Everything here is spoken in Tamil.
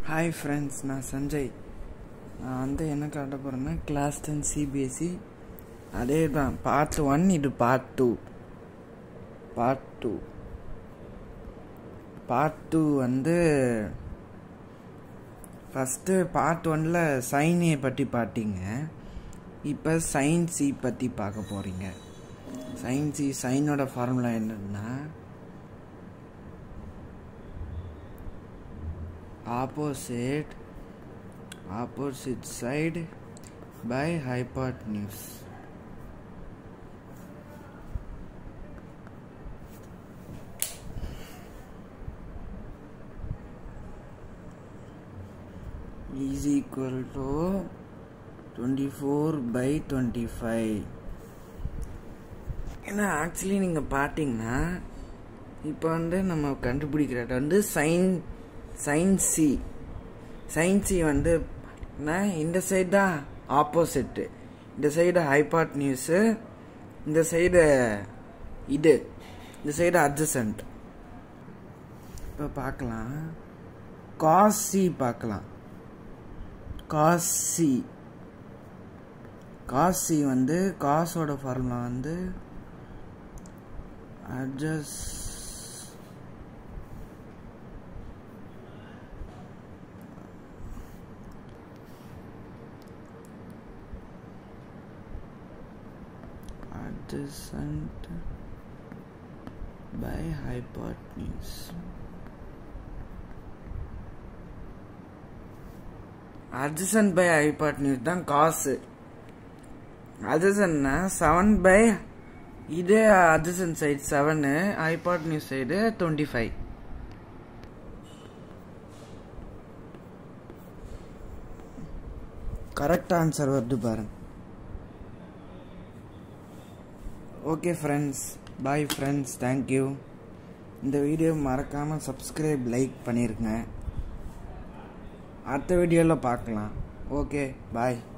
ஹாய் ஃப்ரெண்ட்ஸ் நான் சஞ்சய் நான் வந்து என்ன காட்ட போகிறேன்னா கிளாஸ் டென் சிபிஎஸ்சி அதே தான் பார்ட் ஒன் இது part two part two part two வந்து ஃபஸ்ட்டு பார்ட் ஒனில் சைனை பற்றி பார்த்தீங்க இப்போ சைன் சி பற்றி பார்க்க போகிறீங்க சைன் சி சைனோட ஃபார்முலா என்னன்னா opposite opposite side by hypotenuse is equal to 24 by 25 ஏன்னா ஆக்சுவலி நீங்கள் பார்த்தீங்கன்னா இப்போ வந்து நம்ம கண்டுபிடிக்கிறது வந்து sine sine C sine C வந்து இந்த சைடு தான் ஆப்போசிட்டு இந்த சைடு ஹைபாட் நியூஸு இந்த சைடு இது இந்த சைடு அட்ஜசன்ட் இப்போ பார்க்கலாம் காஸ் சி பார்க்கலாம் காஸ் சி காஸ் சி வந்து காஸோட ஃபார்முலா வந்து adjust adjacent by hypotenuse adjacent by hypotenuse தான் காசு adjacentனா செவன் பை இது adjacent side seven hypotenuse side twenty five correct answer வருது பாருங்க okay friends bye friends thank you இந்த வீடியோ மறக்காமல் சப்ஸ்கிரைப் லைக் பண்ணியிருங்க அடுத்த வீடியோவில் பார்க்கலாம் ஓகே பாய்